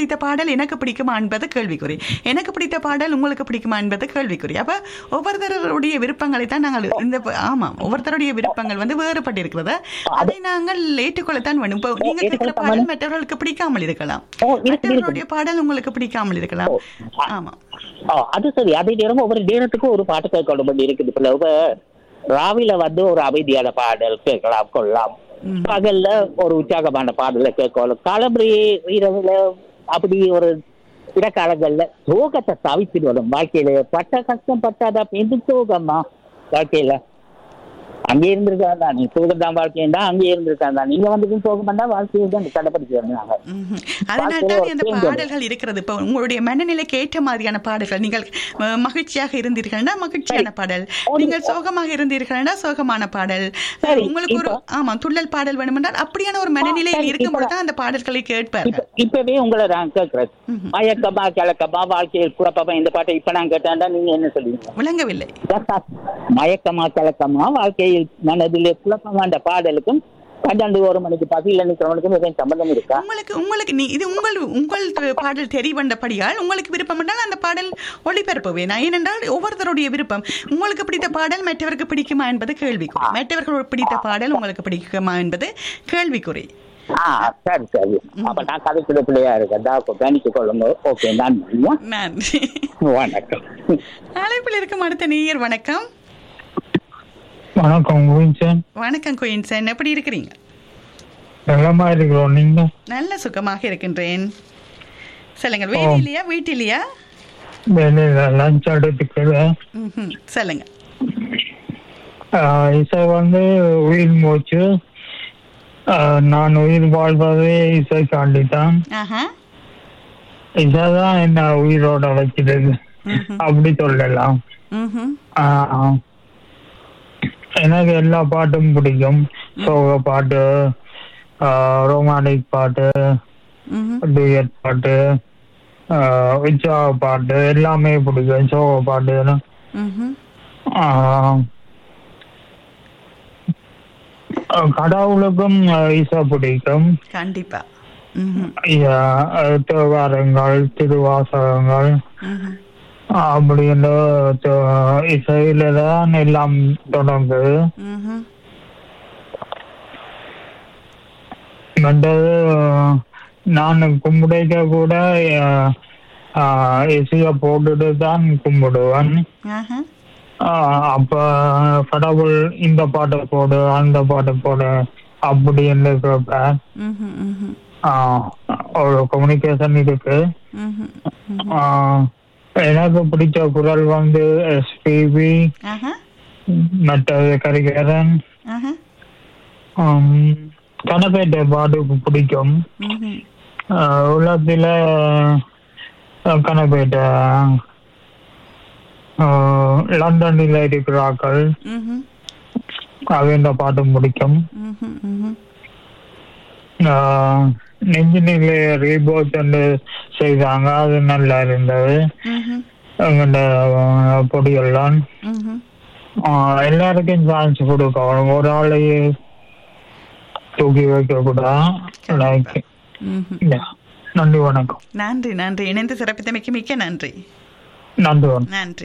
பிடித்த பாடல் எனக்கு பிடிக்குமா என்பது கேள்விக்குறி எனக்கு பிடித்த பாடல் உங்களுக்கு பிடிக்குமா என்பது கேள்விக்குறி அப்ப ஒவ்வொருத்தருடைய விருப்பங்களை தான் நாங்கள் இந்த ஆமாம் ஒவ்வொருத்தருடைய விருப்பங்கள் வந்து வேறுபட்டிருக்கிறது அதை நாங்கள் ஏற்றுக்கொள்ளத்தான் வேண்டும் இப்போ நீங்க கேட்கிற ஏற்றுக்கொள்ளத்தான் பாடல் வேணும். மற்றவர்களுக்கு பிடிக்காமல் இருக்கலாம் ஓ, இருக்கு, இருக்கு. மற்றவர்களுடைய பாடல் உங்களுக்கு பிடிக்காமல் இருக்கலாம் ஓ, ஆ. ஆமா ஓ, அது சரி அதே நேரம் ஒவ்வொரு நேரத்துக்கும் ஒரு பாட்டு கேட்கணும் வேண்டி இருக்குது இப்ப இப்ப ராவில வந்து ஒரு அமைதியான பாடல் கேட்கலாம் கொள்ளலாம் ம். பகல்ல ஒரு உற்சாகமான பாடல கேட்கலாம் காலம்பரி இரவுல அப்படி ஒரு இடக்காலங்கள்ல சோகத்தை தவிப்பிட்டு வரும் வாழ்க்கையில பட்ட கஷ்டம் பட்டாதா எந்த சோகம்மா வாழ்க்கையில அங்கே இருந்திருக்காங்க தான் நீ சோகம் தான் வாழ்க்கையா அங்கே இருந்திருக்காங்க தான் நீங்க வந்துட்டு சோகம் பண்ணா வாழ்க்கையை தான் கடைப்பிடிச்சு வந்தாங்க ம்ஹும். அதனால வாழ்க்கையில தான் ஒரு அந்த change வரும். பாடல்கள் இருக்கிறது இப்போ உங்களுடைய மனநிலைக்கு ஏற்ற மாதிரியான பாடல்கள் நீங்கள் அஹ், மகிழ்ச்சியாக இருந்தீர்கள்னா மகிழ்ச்சியான சரி. பாடல் ஒரு- நீங்கள் சோகமாக இருந்தீர்கள்னா சோகமான பாடல் சரி, உங்களுக்கு ஒரு இப்போ- ஆமா துள்ளல் பாடல் வேணுமென்றால் அப்படியான ஒரு மனநிலையில் சரி, இருக்கும்போது இப்போ- தான் அந்த பாடல்களை இப்ப கேட்பார்கள் இப்பவே உங்களை நான் கேட்கிறேன் ம்ஹும். மயக்கமா கிழக்கமா வாழ்க்கையில் குழப்பமா இந்த பாட்டை இப்ப நான் கேட்டேன்டா நீங்க என்ன சொல்லுவீங்க விளங்கவில்லை மயக்கமா கிழக்கமா வாழ்க்கையில் மனதிலே குழப்பமா அந்த பாடலுக்கும் பன்னெண்டு ஒரு மணிக்கு பசியில் நிற்கிறவனுக்கும் எதுவும் சம்பந்தம் இருக்கா உங்களுக்கு உங்களுக்கு நீ இது உங்கள் உங்கள் த- பாடல் தெரிவண்டபடியால் உங்களுக்கு விருப்பம் என்றால் அந்த பாடல் ஒளிபரப்புவேன் நான் ஏனென்றால் ஒவ்வொருத்தருடைய விருப்பம் உங்களுக்கு பிடித்த பாடல் மற்றவருக்கு பிடிக்குமா என்பது கேள்விக்குறி மற்றவர்கள் பிடித்த பாடல் உங்களுக்கு பிடிக்குமா என்பது கேள்விக்குறி ஆ சரி சரி அப்ப நான் கதைக்குள்ள பிள்ளையா இருக்கேன் கவனிச்சு கொள்ளுங்க ஓகே நான் நன்றி வணக்கம் அழைப்பில் இருக்கும் அடுத்த நேயர் வணக்கம் வணக்கம் வின்சன் வணக்கம் குயின்சன் எப்படி இருக்கிறீங்க நல்லமா இருக்கிறோம் நீங்க நல்ல சுகமாக இருக்கின்றேன் சொல்லுங்கள் வேலையிலையா வீட்டிலையா வேலையில லஞ்ச் எடுத்துக்கிறேன் ம்ஹும். சொல்லுங்க ஆஹ் இசை வந்து உயிர் மூச்சு ஆஹ் நான் உயிர் வாழ்வதே இசை காண்டிதான் ஆஹா இசைதான் என்ன உயிரோட வைக்கிறது ம்ஹும். அப்படி சொல்லலாம் ம்ஹும். ஆஹ் எனக்கு எல்லா பாட்டும் பிடிக்கும் சோக பாட்டு ரொமானிக் பாட்டு ம்ஹும். டூயட் பாட்டு ஆஹ் உற்சாக பாட்டு எல்லாமே பிடிக்கும் சோக பாட்டு ம்ஹும். ஆஹ் ஆஹ் கடவுளுக்கும் ஆஹ் இசை பிடிக்கும் கண்டிப்பா ம்ஹும். ஆஹ் தேவாரங்கள் திருவாசகங்கள் ம்ஹும். அப்படின்னு த- இசையில தான் எல்லாம் தொடங்குது ம்ஹும். மற்றது நான் கும்பிடைக்க கூட ஆஹ், ஆஹ், இசைய போட்டுட்டு தான் கும்பிடுவேன் ஆஹா. ஆஹ், அப்ப கடவுள் இந்த பாட்டை போடு அந்த பாட்டை போடு அப்படின்னு கேட்பேன் ம்ஹும். ம்ஹும். ஆஹ், ஒரு கம்யூனிகேஷன் இருக்கு ம்ஹும். ம்ஹும். ஆஹ், எனக்கு பிடிச்ச குரல் வந்து எஸ்பிபி ஆஹா. மற்றது கரிகரன் ஆஹா. கணப்பேட்டை பாட்டுக்கு பிடிக்கும் ம்ஹும். ஆஹ், உள்ளத்துல கணப்பேட்டை ஆஹ், லண்டனில் இருக்கிறார்கள் ம்ஹும். அவங்க பாட்டும் பிடிக்கும் ம்ஹும். ம்ஹும். ஆஹ், நெஞ்சினிலே ரீபோத் என்று செய்தாங்க அது நல்லா இருந்தது ம்ஹும். எங்கள்ட பொடியெல்லாம் ம்ஹும். ஆஹ், எல்லாருக்கும் சான்ஸ் கொடுக்கணும் ஒரு ஆளையே தூக்கி வைக்க கூடாது லைக் ம்ஹும். நன்றி வணக்கம் நன்றி நன்றி இணைந்து சிறப்பித்தமைக்கு மிக்க நன்றி நன்றி வணக்கம் நன்றி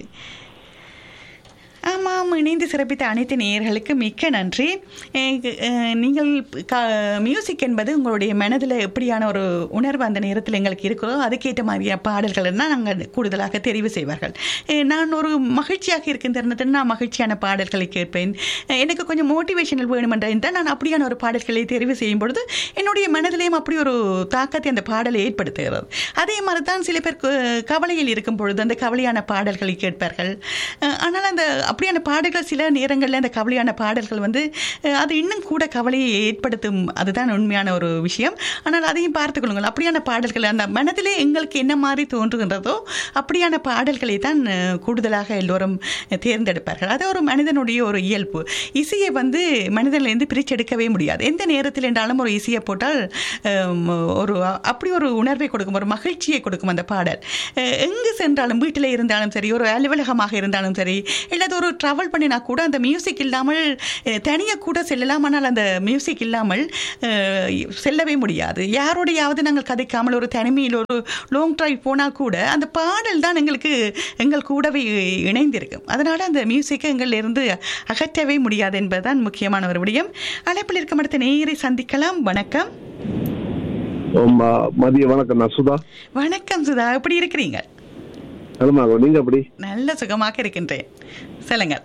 ஆமாம் இணைந்து சிறப்பித்த அனைத்து நேயர்களுக்கு மிக்க நன்றி அஹ் அஹ் நீங்கள் க மியூசிக் என்பது உங்களுடைய மனதில் எப்படியான ஒரு உணர்வு அந்த நேரத்தில் எங்களுக்கு இருக்கிறதோ அதுக்கேற்ற மாதிரியான பாடல்கள் தான் நாங்கள் கூடுதலாக தெரிவு செய்வார்கள் அஹ் நான் ஒரு மகிழ்ச்சியாக இருக்கும் தருணத்தில் நான் மகிழ்ச்சியான பாடல்களை கேட்பேன் அஹ் எனக்கு கொஞ்சம் மோட்டிவேஷனல் வேணுமென்றால் நான் அப்படியான ஒரு பாடல்களை தெரிவு செய்யும் பொழுது என்னுடைய மனதிலேயும் அப்படி ஒரு தாக்கத்தை அந்த பாடலை ஏற்படுத்துகிறது அதே மாதிரி தான் சில பேர் கு- கவலையில் இருக்கும் பொழுது அந்த கவலையான பாடல்களை கேட்பார்கள் அஹ் ஆனால் அந்த அப்படியான பாடல்கள் சில நேரங்களில் அந்த கவலையான பாடல்கள் வந்து அஹ் அது இன்னும் கூட கவலையை ஏற்படுத்தும் அதுதான் உண்மையான ஒரு விஷயம் ஆனால் அதையும் பார்த்துக் கொள்ளுங்கள் அப்படியான பாடல்கள் அந்த மனதிலே எங்களுக்கு என்ன மாதிரி தோன்றுகின்றதோ அப்படியான பாடல்களை தான் அஹ், கூடுதலாக எல்லோரும் தேர்ந்தெடுப்பார்கள் அது ஒரு மனிதனுடைய ஒரு இயல்பு இசையை வந்து மனிதனிலிருந்து பிரிச்செடுக்கவே முடியாது எந்த நேரத்தில் என்றாலும் ஒரு இசையை போட்டால் அஹ், ஒரு அப்படி ஒரு உணர்வை கொடுக்கும் ஒரு மகிழ்ச்சியை கொடுக்கும் அந்த பாடல் அஹ், எங்கு சென்றாலும் வீட்டில் இருந்தாலும் சரி ஒரு அலுவலகமாக இருந்தாலும் சரி இல்லாத ஒரு ஒரு ட்ராவல் பண்ணினா கூட அந்த மியூசிக் இல்லாமல் தனியாக கூட செல்லலாம் ஆனால் அந்த மியூசிக் இல்லாமல் அஹ், செல்லவே முடியாது யாரோடையாவது நாங்கள் கதைக்காமல் ஒரு தனிமையில் ஒரு லாங் டிரைவ் போனால் கூட அந்த பாடல் தான் எங்களுக்கு எங்கள் கூடவே இணைந்திருக்கும் அதனால் அந்த மியூசிக்கை எங்களிலிருந்து அகற்றவே முடியாது என்பதுதான் முக்கியமான ஒரு விடயம் அழைப்பில் இருக்கும் அடுத்த நேரை சந்திக்கலாம் வணக்கம் ஆமா, மதிய வணக்கம் நான் சுதா வணக்கம் சுதா எப்படி இருக்கிறீங்க நலமா நீங்க எப்படி நல்ல சுகமாக இருக்கின்றேன் சொல்லுங்கள்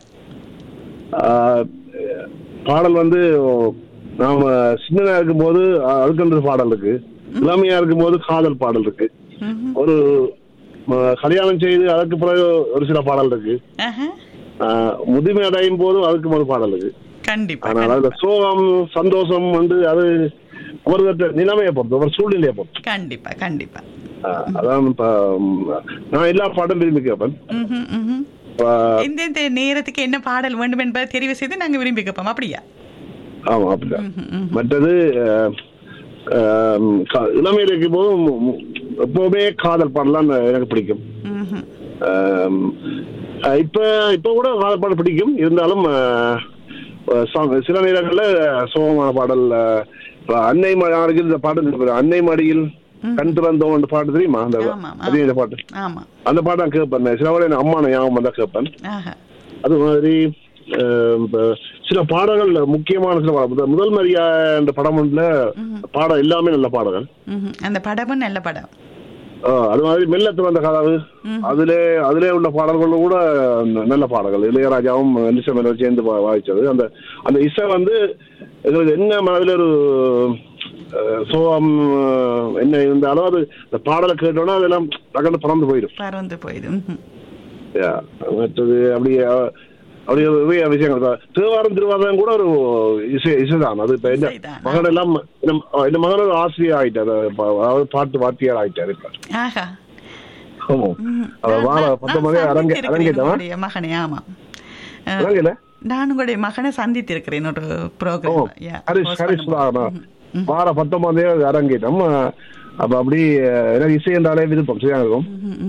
ஆஹ், பாடல் வந்து நாம சின்னதா இருக்கும்போது அழுக்கன்ற பாடல் இருக்கு இளமையா இருக்கும்போது காதல் பாடல் இருக்கு ம்ஹும். ஒரு ம- கல்யாணம் செய்து அதுக்கு பிறகு ஒரு சில பாடல் இருக்கு ஆஹா. ஆஹ், முதுமை அடையும் போதும் அதுக்கு ஒரு பாடல் இருக்கு கண்டிப்பா ஆனால் அதுல சோகம் சந்தோஷம் வந்து அது ஒருவற்ற நிலைமையை பொறுத்து ஒரு சூழ்நிலையை பொறுத்து கண்டிப்பா கண்டிப்பா ஆஹ், அதான் இப்ப ம், நான் எல்லா பாட்டும் விரும்பி கேட்பேன் ம்ஹும், ம்ஹும். இப்ப எந்தெந்த நேரத்துக்கு என்ன பாடல் வேண்டும் என்பதை தெரிவு செய்து நாங்க விரும்பி கேட்போம் அப்படியா ஆமா அப்படிதான் ம்ஹும், ம்ஹும். மற்றது அஹ், அஹ், க- இளமையில இருக்கும் போது மு- மு- எப்பவுமே காதல் பாடலாம் எனக்கு பிடிக்கும் ம்ஹும். அஹ், அஹ், இப்ப இப்ப கூட காதல் பாடல் பிடிக்கும் இருந்தாலும் அஹ், அஹ், song- சில நேரங்கள்ல சோகமான பாடல் அஹ், இப்ப அன்னை மடியில் இந்த பாட்டு இருக்கு. அன்னை மடியில் கண் திறந்தோம் அந்த பாட்டு தெரியுமா அந்த ஆமா, ஆமா. அதே இந்த பாட்டு ஆமா அந்த பாட்டு நான் கேட்பேன் சில வேளை என் அம்மா ஞாபகம் வந்தா கேட்பேன் ஆஹா அது மாதிரி அஹ், இப்ப சில பாடல்கள் முக்கியமான சில பாடல் முதல் முதல் மரியா என்ற படம் ஒன்றுல பாடம் எல்லாமே நல்ல பாடல்கள் ம்ஹும். அந்த படமும் நல்ல படம் அஹ், அது மாதிரி மெல்ல திறந்த கதவு அதிலே அதிலே உள்ள பாடல்கள் கூட ந- நல்ல பாடல்கள் இளையராஜாவும் எலிசபெத் சேர்ந்து வா- வாய்ச்சது அந்த அந்த இசை வந்து எங்களுக்கு என்ன மனதில் ஒரு அஹ், சோகம் அஹ், என்ன இருந்தாலும் அது அந்த பாடலை கேட்டோன்னா அதெல்லாம் டக்குன்னு பறந்து போயிடும் பறந்து போயிது ம்ஹும். Yeah. மற்றது அப்படியே அஹ், அப்படியே நிறைய விஷயங்கள் தான். தேவாரம் திருவாரம் கூட ஒரு இசை இசைதான் அது இப்ப என்ன இசைதான். மகன் எல்லாம் என்ன- இந்த மகன் ஒரு ஆசிரியர் ஆயிட்டாரு ப- அதாவது பாட்டு வாத்தியார் ஆயிட்டாரு இப்ப ஆஹா ஆமா ம்ஹும். அவர் நான் வார நான் பத்து மணி அரங்க சந்தித்திருக்கிறேன் அரங்கேட்டவா உங்களுடைய மகனை ஆமா அஹ், அரங்கில நான் உங்களுடைய மகனை சந்தித்திருக்கிறேன் ஒரு ஓ ப்ரோக்ராம் ஹரிஷ் ஹரிஷ் சுதாகரன். வார பத்தொன்பதாம் தேதி அரங்கேற்றம் அப்ப அப்படி அஹ், எனக்கு இசை என்றாலே விருப்பம் சரியா இருக்கும்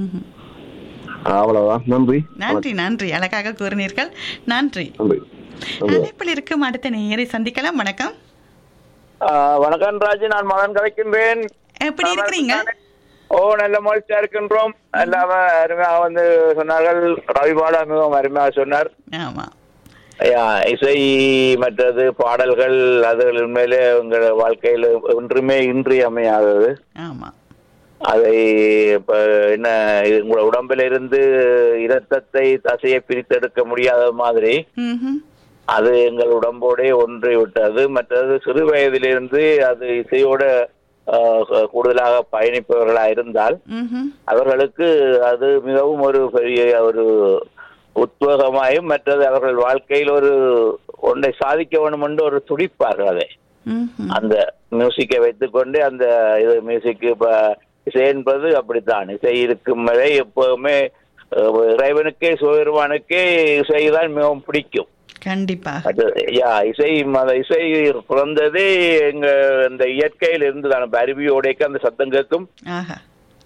அவ்வளவுதான் நன்றி நன்றி நன்றி அழகாக கூறினீர்கள் நன்றி நன்றி நன்றி அழைப்பில் இருக்கும் அடுத்த நேயரை சந்திக்கலாம் வணக்கம் ஆஹ் வணக்கம் ராஜு நான் மகன் கலைக்கின்றேன் எப்படி இருக்கிறீங்க ஓ நல்ல மகிழ்ச்சியா இருக்கின்றோம் எல்லாம அருமையாக வந்து சொன்னார்கள் ரவிபாலா மிகவும் அருமையாக சொன்னார் ஆமா ஐயா, இசை மற்றது பாடல்கள் அது உண்மையிலே உங்கள் வாழ்க்கையில் ஒன்றுமே இன்றியமையாதது ஆமா அதை இப்ப என்ன இது உங்களோட உடம்பில இருந்து இரத்தத்தை தசையை பிரித்தெடுக்க முடியாத மாதிரி ம்ஹும். அது எங்கள் உடம்போடே ஒன்றி விட்டது மற்றது சிறு வயதிலிருந்து அது இசையோட ஆஹ், கூடுதலாக பயணிப்பவர்களா இருந்தால் ம்ஹும். அவர்களுக்கு அது மிகவும் ஒரு பெரிய ஒரு உத்வேகமாயும் மற்றது அவர்கள் வாழ்க்கையில் ஒரு ஒன்றை சாதிக்க வேண்டும் என்று ஒரு துடிப்பார்கள் அதை ம்ஹும். அந்த மியூசிக்கை வைத்துக்கொண்டு அந்த இது மியூசிக் இப்ப இசை என்பது அப்படித்தான் இசை இருக்கும் வரை எப்பவுமே அஹ், இறைவனுக்கே சிவபெருமானுக்கே இசைதான் மிகவும் பிடிக்கும் கண்டிப்பா அது யா இசை மத இசை பிறந்ததே எங்க இந்த இயற்கையில இருந்து தான் இப்ப அருவியோடைக்கு அந்த சத்தம் கேட்கும் ஆஹா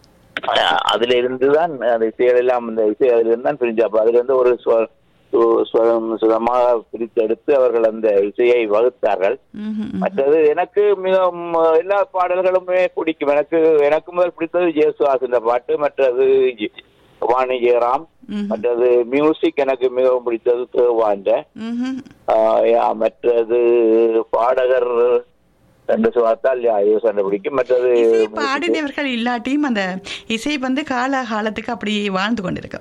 அஹ் அதுல இருந்து தான் அந்த இசைகள் எல்லாம் அந்த இசை அதுல இருந்து தான் பிரிஞ்சு அப்ப அதுல இருந்து ஒரு ஸ்வ- சு- ஸ்வரம் சுதமாக பிரித்தெடுத்து அவர்கள் அந்த இசையை வகுத்தார்கள் ம்ஹும். மற்றது எனக்கு மிகவும் எல்லா பாடல்களுமே பிடிக்கும் எனக்கு எனக்கு முதல் பிடித்தது ஜேசுவாசின் பாட்டு மற்றது ஜி- வாணி ஜெயராம் ம்ஹும். மற்றது மியூசிக் எனக்கு மிகவும் பிடித்தது தேவாண்ட ம்ஹும். ஆஹ் யா, மற்றது பாடகர் என்று பார்த்தால் யா யோசனை பிடிக்கும் மற்றது இசை பாடினவர்கள் இல்லாட்டியும் அந்த இசை வந்து கால காலத்துக்கு அப்படியே வாழ்ந்து கொண்டிருக்கும்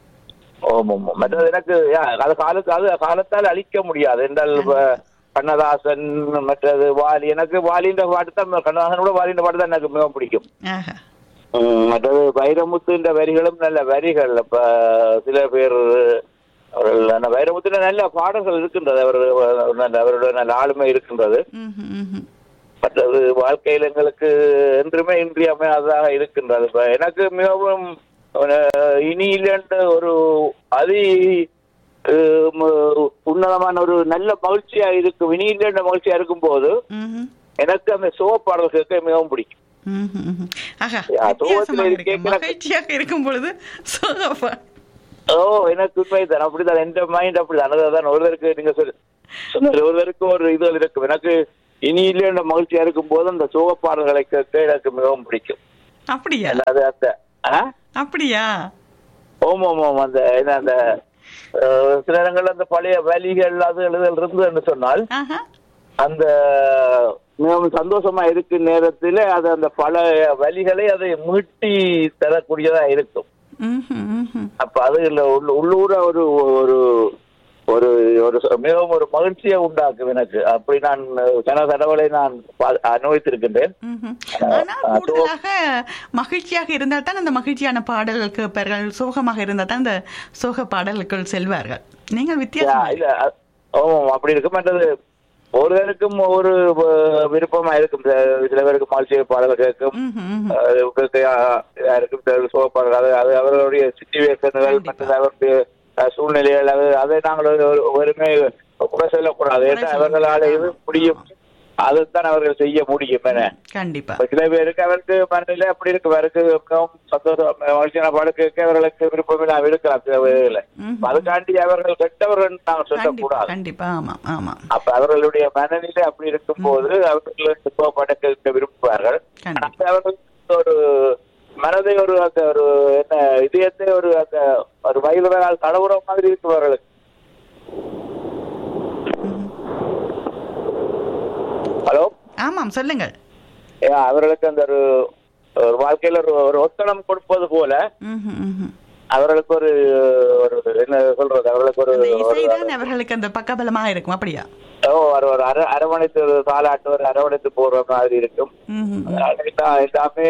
ஓம் ஓம் ஓம். மற்றது எனக்கு யா, அது காலத்து அது காலத்தால் அழிக்க முடியாது என்றால் இப்ப கண்ணதாசன் மற்றது வாலி எனக்கு வாலின்ற பாட்டு தான் கண்ணதாசனோட வாலின்ற பாட்டு தான் எனக்கு மிகவும் பிடிக்கும் ஆஹா உம், மற்றது வைரமுத்துன்ற வரிகளும் நல்ல வரிகள் இப்ப சில பேர் அவர்கள் அந்த வைரமுத்துல நல்ல பாடல்கள் இருக்கின்றது அவர் நல்ல அவருடைய நல்ல ஆளுமை இருக்கின்றது ம்ஹும். ம்ஹும். மற்றது வாழ்க்கையில் எங்களுக்கு என்றுமே இன்றியமையாததாக இருக்கின்றது இப்ப எனக்கு மிகவும் அஹ், இனி இல்லைன்ற ஒரு அதி அஹ், ம- உன்னதமான ஒரு நல்ல மகிழ்ச்சியா இருக்கும் இனி இல்லைன்ற மகிழ்ச்சியா இருக்கும் போது ம்ஹும். எனக்கு அந்த சிவ பாடல் கேட்க மிகவும் பிடிக்கும் ம்ஹும். ம்ஹும். ஆஹா யா, வித்தியாசமாக துவக்கத்துல இருக்கு கேட்கிற- மகிழ்ச்சியாக இருக்கும் பொழுது சோகப்பா ஓ எனக்கு உண்மைதான் அப்படிதான் எந்த மைண்ட் அப்படிதான் அதான் ஒருவருக்கு நீங்க சொல்லு சொன்னது ஒருவருக்கு ஒரு இது இருக்கும் எனக்கு இனியிலே அந்த மகிழ்ச்சியா இருக்கும் போது அந்த சோகப்பாடல்களை கேட்க எனக்கு மிகவும் பிடிக்கும் அப்படியா அதாவது அந்த ஆ? அப்படியா ஓம் ஓம் ஓம் அந்த என்ன அந்த அஹ், சில இடங்கள்ல அந்த பழைய வலிகள் அது எழுதல் இருந்ததுன்னு சொன்னால் ஆஹா அந்த மிகவும் சந்தோஷமா இருக்கும் நேரத்தில் அது அந்த பழைய வலிகளை அதை மீட்டி தரக்கூடியதா இருக்கும் ம்ஹும், ம்ஹும். அப்ப அது இல்ல உள்ள- உள்ளூர ஒரு ஒரு ஒரு ஒரு ச- மிகவும் ஒரு மகிழ்ச்சியை உண்டாக்கும் எனக்கு அப்படி நான் கன தடவை நான் பா- அனுபவித்திருக்கின்றேன் ம்ஹும். ஆனால் கூடுதலாக மகிழ்ச்சியாக இருந்தால் தான் அந்த மகிழ்ச்சியான பாடல்கள் கேட்பார்கள் சோகமாக இருந்தால் தான் அந்த சோக பாடல்களுக்குள் செல்வார்கள் நீங்கள் யா, வித்தியாசம் இல்ல அ- ஆமாம் அப்படி இருக்கும் மற்றது ஒருவருக்கும் ஒரு வ- விருப்பமா இருக்கும் சில- சில பேருக்கு மகிழ்ச்சி பாடல் கேட்கும் ம்ஹும், ம்ஹும். அஹ் இவருக்கு யா- யாருக்கும் சில சோகப்பாடல் அது அது அவர்களுடைய சிச்சுவேஷன்கள் கண்டிப்பா. மற்றது அவருடைய அஹ், சூழ்நிலைகள் அது அதை நாங்கள் ஒரு- ஒரு- ஒருமே குறை சொல்லக்கூடாது ஏன்னா சொல்ல அவர்களால் இது முடியும் அதைத்தான் அவர்கள் செய்ய முடியும் என கண்டிப்பா இப்ப சில பேருக்கு அவருக்கு மனநிலை அப்படி இருக்கு அவருக்கு மிகவும் சந்தோஷம் மகிழ்ச்சியான பாடுக்கு அவர்களுக்கு விருப்பம் இருக்கலாம் சில வேளையில ம்ஹும். அதுக்காண்டி அவர்கள் கெட்டவர்கள் நாங்கள் கண்டிப்பா சொல்லக்கூடாது கண்டிப்பா ஆமாம் ஆமாம் அப்ப அவர்களுடைய மனநிலை அப்படி இருக்கும் போது அவர்கள் கோப்பாட கேட்க விரும்புவார்கள் கண்டிப்பா. அப்ப அவர்கள் ஒரு மனதை ஒரு அந்த ஒரு என்ன இதயத்தை ஒரு அந்த ஒரு வயலுறால் தடவுற மாதிரி இருக்கு அவர்களுக்கு ஹலோ ஆமாம் சொல்லுங்கள் ஏன் அவர்களுக்கு அந்த ஒரு ஒரு வாழ்க்கையில ஒரு ஒரு ஒத்தடம் கொடுப்பது போல ம்ஹும், ம்ஹும். அவர்களுக்கு ஒரு ஒரு என்ன சொல்றது அவர்களுக்கு ஒரு அந்த ஒரு- இசைதான் அவர்களுக்கு அந்த பக்கபலமாக இருக்கும் அப்படியா ஓ, ஒரு ஒரு அர அரவணைத்து ஒரு தாலாட்டு ஒரு அரவணைத்து போற மாதிரி இருக்கும் ம்ஹும், எல்லா- எல்லாமே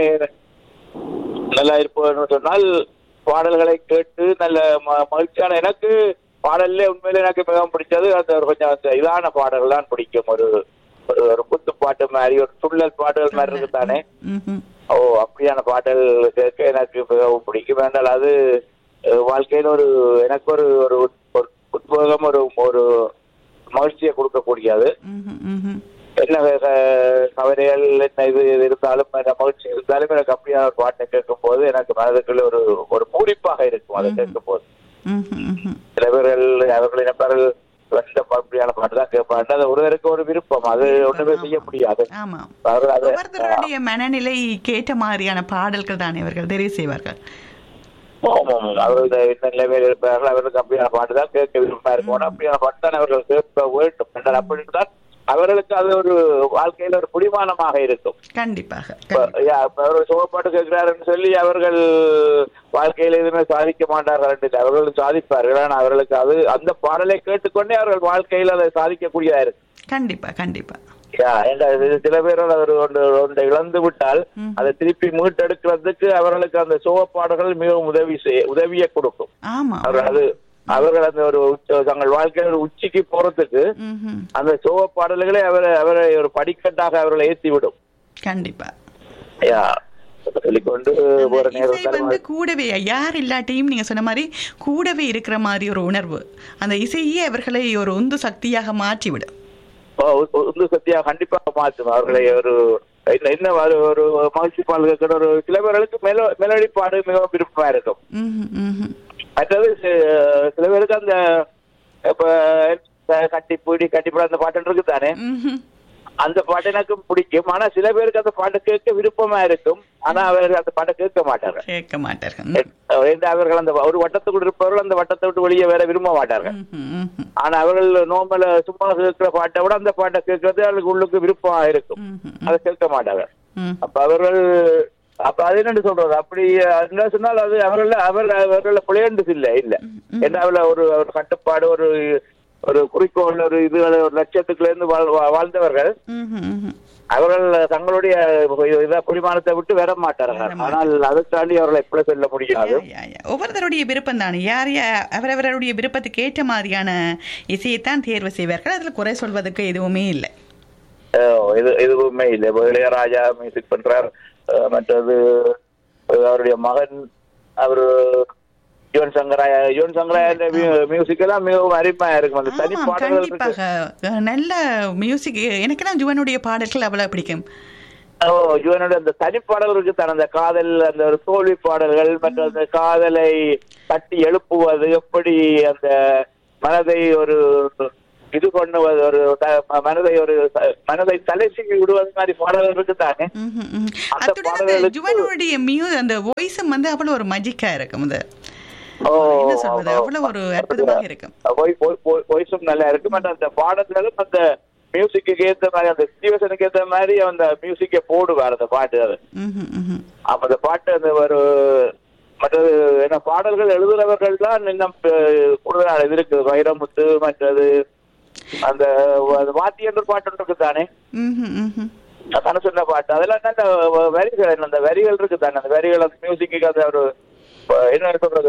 நல்லா இருப்போம்னு சொன்னால் பாடல்களை கேட்டு நல்ல ம- மகிழ்ச்சியான எனக்கு பாடல்ல உண்மையில எனக்கு மிகவும் பிடிச்சது அந்த ஒரு கொஞ்சம் அந்த இதான பாடல்கள் தான் பிடிக்கும் ஒரு ஒரு ஒரு குத்து பாட்டு மாதிரி ஒரு துள்ளல் பாடல் மாதிரி இருக்கு தானே ம்ஹும். ஓ அப்படியான பாடல் கேட்க எனக்கு மிகவும் பிடிக்கும் என்றால் அது அஹ், வாழ்க்கையில ஒரு எனக்கு ஒரு ஒரு உத்- ஒரு உத்வேகம் ஒரு ஒரு மகிழ்ச்சியை கொடுக்கக்கூடியது ம்ஹும், ம்ஹும். என்ன அஹ், கவலைகள் என்ன இது இது இருந்தாலும் என்ன மகிழ்ச்சி இருந்தாலும் எனக்கு அப்படியான ஒரு பாட்டை கேட்கும் போது எனக்கு மனதுக்குள்ள ஒரு ஒரு பூரிப்பாக இருக்கும் அதை கேட்கும் போது ம்ஹும், ம்ஹும். சில பேர்கள் அவர்கள் நினைப்பார்கள் இந்த அப்படியான பாட்டு தான் கேட்பாங்க அது ஒருவருக்கு ஒரு விருப்பம் அது ஒண்ணுமே செய்ய முடியாது ஆமாம் அவர்கள் அதை ஒவ்வொருத்தருடைய மனநிலை கேட்ட மாதிரியான பாடல்கள் தானே அவர்கள் தெரிவு செய்வார்கள் ஆமாம் அவர்கள் இந்த நிலைமையில் இருப்பார்கள் அவர்களுக்கு அப்படியான பாட்டு தான் கேட்க விருப்பமா இருக்கும் அப்படியான பாட்டு தான் அவர்கள் கேட்க வேண்டும் என்றால் அப்படின்தான் அவர்களுக்கு அது ஒரு வாழ்க்கையில ஒரு புடிமானமாக இருக்கும் கண்டிப்பாக இப்ப, கண்டிப்பா. யா, இப்ப அவர்கள் சுகப்பாட்டு கேட்கிறாருன்னு சொல்லி அவர்கள் வாழ்க்கையில எதுவுமே சாதிக்க மாட்டார்கள் என்று அவர்கள் சாதிப்பார்கள் ஆனால் அவர்களுக்கு அது அந்த பாடலை கேட்டுக்கொண்டே அவர்கள் வாழ்க்கையில் அதை சாதிக்கக்கூடியதா இருக்கு கண்டிப்பா கண்டிப்பா யா, ஏண்டா இது சில பேர்கள் அவர் ஒன்று ஒன்றை இழந்து விட்டால் ம். அதை திருப்பி மீட்டெடுக்கிறதுக்கு அவர்களுக்கு அந்த சுகப்பாடுகள் மிகவும் உதவி செய்ய உதவியை கொடுக்கும் ஆமா அவர்கள் அது அவர்கள் அந்த ஒரு உச்ச- தங்கள் வாழ்க்கையில் ஒரு உச்சிக்கு போறதுக்கு ம்ஹும். அந்த சோக பாடல்களை அவரை அவரை ஒரு படிக்கட்டாக அவர்களை ஏற்றி விடும் கண்டிப்பா யா சொல்லிக்கொண்டு ஒரு அந்த இசை வந்து நேரம் கூடவே யார் இல்லாட்டியும் நீங்க சொன்ன மாதிரி கூடவே இருக்கிற மாதிரி ஒரு உணர்வு அந்த இசையே அவர்களை ஒரு உந்து சக்தியாக மாற்றிவிடும் உந்து சத்தியா கண்டிப்பாக மாற்றும் அவர்களை ஒரு என்ன என்ன ஒரு ஒரு மகிழ்ச்சி பாடல் கேட்கிற ஒரு சில பேர்களுக்கு மெலோ மெலடி பாடு மிகவும் விருப்பமா இருக்கும் ம்ஹும், ம்ஹும். மற்றது சி- சில பேருக்கு அந்த இப்ப கட்டி பூடி கட்டிப்பட அந்த பாட்டு இருக்கு தானே ம்ஹும். அந்த பாட்டு எனக்கு பிடிக்கும் ஆனா சில பேருக்கு அந்த பாட்டு கேட்க விருப்பமா இருக்கும் ஆனா அவர்கள் அந்த பாட்டை கேட்க மாட்டாங்க கேட்க மாட்டார்கள் ம். ஏன்னா அவர்கள் அந்த ஒரு வட்டத்துக்குள் இருப்பவர்கள் அந்த வட்டத்தை விட்டு வெளியே வேற விரும்ப மாட்டார்கள் ம்ஹும், ம்ஹும். ஆனா அவர்கள் நோம்பல சும்மா கேட்கிற பாட்டை விட அந்த பாட்டை கேட்கறது அவர்களுக்கு உள்ளுக்கு விருப்பமா இருக்கும் ம்ஹும், அதை கேட்க மாட்டாங்க ம். அப்ப அவர்கள் அப்ப அது என்னன்னு சொல்றது அப்படி என்ன சொன்னால் அது அவர்கள் அவர் அவர்கள பிள்ளையண்டு இல்ல இல்ல ஏன்னா அவள ஒரு ஒரு கட்டுப்பாடு ஒரு ஒரு குறிக்கோள் ஒரு இது ஒரு லட்சத்துக்குள்ள இருந்து வாழ்- வா- வாழ்ந்தவர்கள் ம்ஹும், ம்ஹும். அவர்கள் தங்களுடைய இத குடிமானத்தை விட்டு வர மாட்டார்கள் ஆனால் அதுக்காண்டி அவர்களை எப்படி சொல்ல முடியாது யா, யா, யா. ஒவ்வொருத்தருடைய விருப்பம் தானே யார் யா- அவரவருடைய விருப்பத்துக்கு ஏற்ற மாதிரியான இசையைத்தான் தேர்வு செய்வார்கள் அதில் குறை சொல்வதற்கு எதுவுமே இல்லை அஹ் இது எதுவுமே இல்லை இப்ப இளையராஜா மியூசிக் பண்றார் அஹ் மற்றது அஹ் அவருடைய மகன் அவரு யுவன் சங்கராய யுவன் சங்கராய மியூசிக் எல்லாம் மிகவும் அருமையா இருக்கும் அந்த தனி ஆமாம் பாடல்கள் இருக்கு கண்டிப்பாக அஹ், நல்ல மியூசிக் எனக்கெல்லாம் ஜுவனுடைய பாடல்கள் அவ்வளோ பிடிக்கும் ஓ யுவனோட அந்த தனி பாடல் இருக்கு தானே அந்த காதல் அந்த ஒரு தோல்வி பாடல்கள் மற்ற அந்த காதலை தட்டி எழுப்புவது எப்படி அந்த மனதை ஒரு இது பண்ணுவது ஒரு த- மனதை ஒரு த- மனதை தலைசி விடுவது மாதிரி பாடல்கள் இருக்குதானே ம்ஹும், ம்ஹும். அந்த அத்துடன் அந்த பாடல்களுக்கு- ஜுவனுடைய மியூ அந்த வாய்ஸும் வந்து அவ்வளவு ஒரு மஜிக்கா இருக்கும் அது ஓ, என்ன சொல்வது ஓ, ஓ. அவ்வளவு ஒரு அற்புதமாக இருக்கும் voice- voice- voice- voice-உம் நல்லா இருக்கு மற்ற அந்த பாடல்களும் அந்த மியூசிக்கு ஏத்த மாதிரி அந்த சிச்சுவேஷனுக்கு ஏத்த மாதிரி அந்த மியூசிக்கை போடுவார் அந்த பாட்டு அது ம்ஹும், ம்ஹும். அப்ப அந்த பாட்டு அந்த ஒரு மற்றது என்ன பாடல்கள் எழுதுறவர்கள் தான் இன்னும் அஹ், கூடுதலாக இது இருக்கு வைரமுத்து மற்றது அந்த அந்த வாத்தியன்ற பாட்டு ஒன்று இருக்கு தானே ம்ஹும், ம்ஹும். தானே சொன்ன பாட்டு அதெல்லாம் நல்ல வரிகள் என்ன, அந்த வரிகள் இருக்கு தானே அந்த வரிகள் அந்த மியூசிக்கு அந்த ஒரு அஹ், என்ன சொல்றது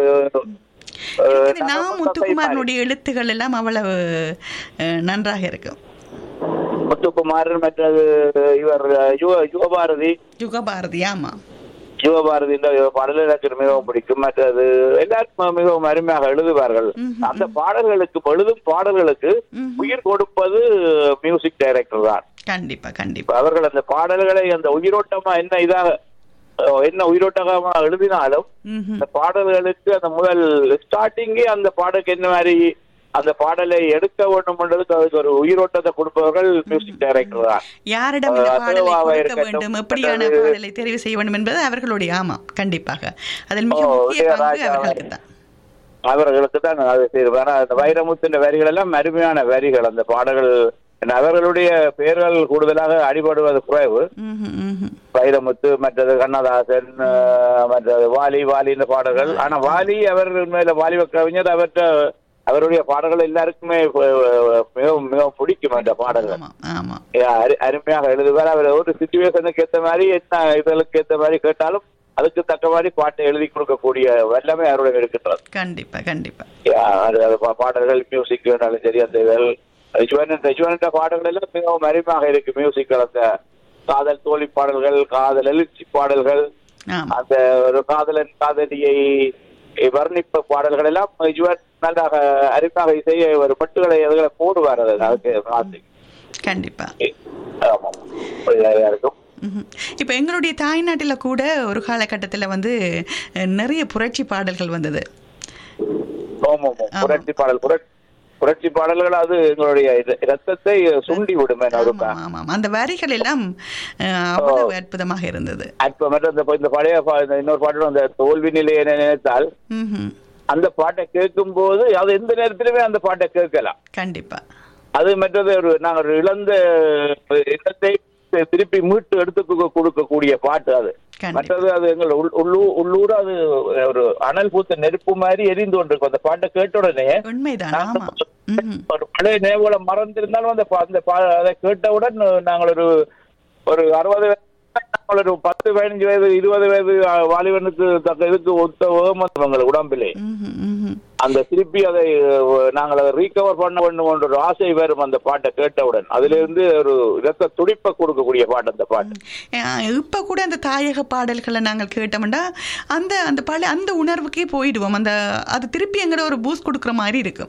அஹ், இது நான் முத்துக்குமாரனுடைய எழுத்துகள் எல்லாம் அவ்வளவு அஹ், நன்றாக இருக்கும் முத்துக்குமார் மற்றது இவர் யுவ யுவபாரதி யுகபாரதி ஆமா யுவபாரதி இந்த பாடல் எனக்கு மிகவும் பிடிக்கும் மற்றது எல்லாருக்கும் மிகவும் அருமையாக எழுதுவார்கள் ம்ஹும். அந்த பாடல்களுக்கு எழுதும் பாடல்களுக்கு ம்ஹும். உயிர் கொடுப்பது மியூசிக் டைரக்டர் தான் கண்டிப்பா இப்ப கண்டிப்பா அவர்கள் அந்த பாடல்களை அந்த உயிரோட்டமா என்ன இதாக அஹ், என்ன உயிரோட்டமா எழுதினாலும் ம்ஹும். அந்த பாடல்களுக்கு அந்த முதல் ஸ்டார்டிங்கே அந்த பாடலுக்கு என்ன மாதிரி அந்த பாடலை எடுக்க வேண்டும்ன்றதுக்கு அதுக்கு ஒரு உயிரோட்டத்தை கொடுப்பவர்கள் மியூசிக் டைரக்டர் தான் யாரிடம் இந்த அஹ், பாடலை அதுவாக கொடுக்க இருக்கட்டும், வேண்டும் எப்படியான மற்றது- பாடலை தெரிவு செய்ய வேண்டும் என்பது அவர்களுடைய ஆமா கண்டிப்பாக அதில் மிக ஓ, முக்கிய பங்கு இளையராஜா அவர்களுக்கு தான் அவர்களுக்கு தான் அது செய்வார் அந்த வைரமுத்தின் வரிகள் எல்லாம் அருமையான வரிகள் அந்த பாடல்கள் என்ன, அவர்களுடைய பெயர்கள் கூடுதலாக அடிபடுவது குறைவு ம்ஹும், ம்ஹும். வைரமுத்து மற்றது கண்ணதாசன் அஹ், மற்றது வாலி வாலின்ற பாடல்கள் ஆனா வாலி அவர் மேல வாலி கவிஞர் அவர்கிட்ட அவருடைய பாடல்கள் எல்லாருக்குமே அஹ், மிகவும் மிகவும் பிடிக்கும் அந்த பாடல்கள் ஆமா ஆமா அரு- அருமையாக எழுதுவார் அவர் ஒரு சுச்சுவேஷனுக்கு ஏத்த மாதிரி என்ன இதழுக்கு ஏத்த மாதிரி கேட்டாலும் அதுக்கு தக்க மாதிரி பாட்டை எழுதி கொடுக்கக்கூடிய வல்லமை அவருடைய இருக்கின்றது கண்டிப்பா கண்டிப்பா யா, அது அது பா- பாடல்கள் மியூசிக் வேணாலும் சரி அந்த இதழ் ரிஜுவன் ரிஜுவன் பாடல்கள் எல்லாம் மிகவும் அருமையாக இருக்கு மியூசிக் அந்த காதல் தோழி பாடல்கள் காதல் எழுச்சி பாடல்கள் ஆமா அந்த ஒரு காதலன் காதலியை வர்ணிப்ப பாடல்கள் எல்லாம் ரிஜுவன் நன்றாக அருமையாக இசையை ஒரு பட்டுகளை அதுகளை போடுவார் அது அதுக்கு ஆசை கண்டிப்பா ஆமாம் அப்படியாக இருக்கும் ம்ஹும். இப்ப எங்களுடைய தாய்நாட்டில கூட ஒரு காலகட்டத்துல வந்து அஹ், நிறைய புரட்சி பாடல்கள் வந்தது ஆமாம் ஆமாம் ஆமா. புரட்சி பாடல் புரட்சி புரட்சி பாடல்கள் அது எங்களுடைய இது- ரத்தத்தை சுண்டி விடும் என்ன ஆமா ஆமா அந்த வரிகள் எல்லாம் அஹ், அவ்வளவு அற்புதமாக இருந்தது அப்ப மட்டும் இந்த இந்த பழைய பா- இந்த இன்னொரு பாட்டு அந்த தோல்வி நிலையை நினைத்தால் ம்ஹும். அந்த பாட்டை கேட்கும் போது அது எந்த நேரத்திலுமே அந்த பாட்டை கேட்கலாம் கண்டிப்பா அது மற்றது ஒரு நாங்கள் ஒரு இழந்த எண்ணத்தை திருப்பி மீட்டு எடுத்து கு- கொடுக்கக்கூடிய பாட்டு அது கண்டிப்பா மற்றது அது எங்கள் உள்- உள்ளூர் உள்ளூர் அது ஒரு அனல் பூத்த நெருப்பு மாதிரி எரிந்து கொண்டிருக்கும் அந்த பாட்டை கேட்ட உடனே உண்மைதான் ஆமா ம்ஹும். ஒரு பழைய நினைவுகளை மறந்திருந்தாலும் அந்த பா- அந்த பா- அதை கேட்டவுடன் நாங்கள் ஒரு ஒரு அறுபது வயது நாங்கள் ஒரு பத்து பதினஞ்சு வயது இருபது வயது அஹ், வாலிபனுக்கு தக்க இதுக்கு ஒத்த ஓமம் எங்கள் உடம்பிலே ம்ஹும், ம்ஹும். அந்த திருப்பி அதை அஹ், நாங்கள் அதை ரீகவர் பண்ண வேண்டும் என்ற ஒரு ஆசை வரும் அந்த பாட்டை கேட்டவுடன் அதுல இருந்து ஒரு இரத்த துடிப்பை கொடுக்கக்கூடிய பாட்டு அந்த பாட்டு அஹ், இப்ப கூட அந்த தாயக பாடல்களை நாங்கள் கேட்டோம்னா அந்த அந்த பழைய அந்த உணர்வுக்கே போயிடுவோம் அந்த அது திருப்பி எங்கட ஒரு பூஸ்ட் கொடுக்குற மாதிரி இருக்கும்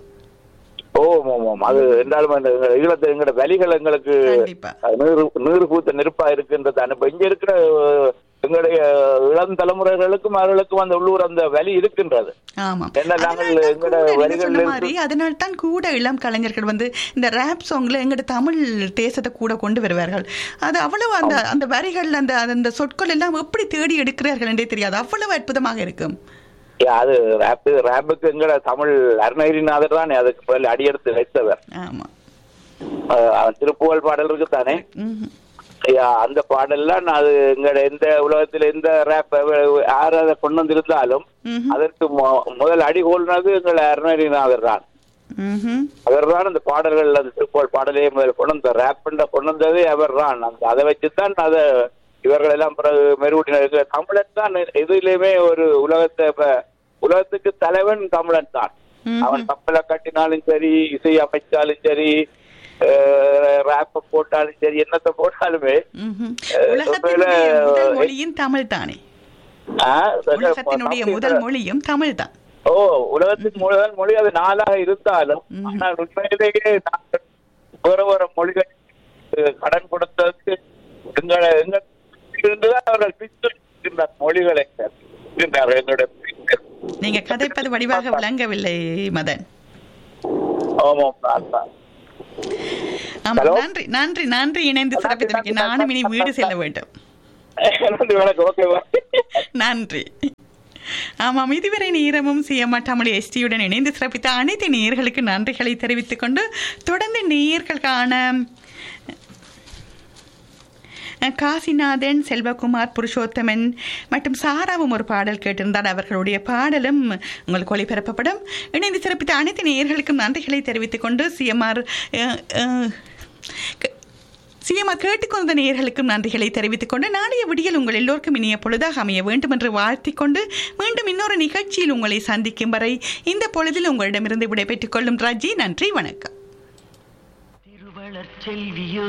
ஓம் ஓம் ஓம் அது என்றாலும் அந்த ஈழத்தை எங்களோட வலிகள் எங்களுக்கு கண்டிப்பா அது நீர் நீர் பூத்த நெருப்பா இருக்குன்றது அனுப்ப இங்க இருக்கிற அஹ், எங்களுடைய இளம் தலைமுறைகளுக்கும் அவர்களுக்கும் அந்த உள்ளூர் அந்த வலி இருக்கின்றது ஆமாம் என்ன நாங்கள் அதனால தான் எங்கட கூட நீங்க வரிகள்ல சொன்ன இருந்து- மாதிரி அதனால தான் கூட இளம் கலைஞர்கள் வந்து இந்த ரேப் சாங்ல எங்கட தமிழ் தேசத்தை கூட கொண்டு வருவார்கள் அது அவ்வளவு அந்த அந்த வரிகள் அந்த அந்த சொற்கள் எல்லாம் எப்படி தேடி எடுக்கிறார்கள் என்றே தெரியாது அவ்வளவு அற்புதமாக இருக்கும் ஏ, அது ரேப்பு ரேப்புக்கு எங்கட தமிழ் அருணகிரிநாதர் தான் அதுக்கு முதல்ல அடியெடுத்து வைத்தவர் ஆமா அஹ், அவன் திருப்புகழ் பாடல் இருக்குத்தானே ம்ஹும். ஐயா, அந்த பாடல்லாம் நான் அது எங்கட எந்த உலகத்துல எந்த ரேப் யார் அதை கொண்டு வந்திருந்தாலும் ம்ஹும். அதற்கு மு- முதல் அடிகோல்னது எங்கள் அருணகிரிநாதர் தான் ம்ஹும். அவர் தான் அந்த பாடல்கள் அந்த திருப்போல் பாடலையே முதல் கொண்டு வந்த ரேப் பண்ண கொண்டு வந்ததே அவர் தான் அந்த அதை வச்சுதான் அதை இவர்கள் எல்லாம் பிறகு மெருகூட்டினார் தமிழன் தான் எதுலயுமே ஒரு உலகத்தை இப்ப உலகத்துக்கு தலைவன் தமிழன் தான் ம்ஹும். அவன் கப்பலை கட்டினாலும் சரி இசை அமைச்சாலும் சரி ரேப்ப போட்டாலும் சரி என்னத்தை போட்டாலுமே ம்ஹும். அஹ், உலகத்தினுடைய ஒருவேளை, முதல் அஹ், மொழியும் தமிழ் தானே ஆ, உலகத்தினுடைய தமிழ் முதல் மொழியும் தமிழ் தான் ஓ உலகத்தின் முதல் மொழி அது நாளாக இருந்தாலும் ம்ஹும். ஆனால் உண்மையிலேயே நாங்கள் வேற வேற மொழிகள் கடன் கொடுத்ததுக்கு எங்களை எங்க இருந்துதான் அவர்கள் பிரித்து மொழிகளை இருக்கின்றார்கள் எங்களுடைய பிரித்து. நீங்க கதைப்பது வடிவாக விளங்கவில்லை மதன் ஆமாம் நான் தான். ஆமா Hello? நன்றி நன்றி நன்றி இணைந்து சிறப்பித்தமைக்கு நானும் இனி வீடு செல்ல வேண்டும் நன்றி வணக்கம் ஓகேவா நன்றி ஆமாம் இதுவரை நேரமும் சிஎம்மாட்டாமொழி எஸ்டியுடன் இணைந்து சிறப்பித்த அனைத்து நேயர்களுக்கு நன்றிகளை தெரிவித்துக் கொண்டு தொடர்ந்து நேயர்களுக்கான காசிநாதன் செல்வகுமார் புருஷோத்தமன் மற்றும் சாராவும் ஒரு பாடல் கேட்டிருந்தார் அவர்களுடைய பாடலும் உங்களுக்கு ஒளிபரப்பப்படும் இணைந்து சிறப்பித்த அனைத்து நேயர்களுக்கும் நன்றிகளை தெரிவித்துக் கொண்டு சிஎம்ஆர் சிஎம்ஆர் கேட்டுக்கொண்ட நேயர்களுக்கும் நன்றிகளை தெரிவித்துக் கொண்டு நாளைய விடியல் உங்கள் எல்லோருக்கும் இனிய பொழுதாக அமைய வேண்டும் என்று வாழ்த்திக் கொண்டு மீண்டும் இன்னொரு நிகழ்ச்சியில் உங்களை சந்திக்கும் வரை இந்த பொழுதில் உங்களிடமிருந்து விடைபெற்றுக் கொள்ளும் ரஜி நன்றி வணக்கம் திருவளர் செல்வியோ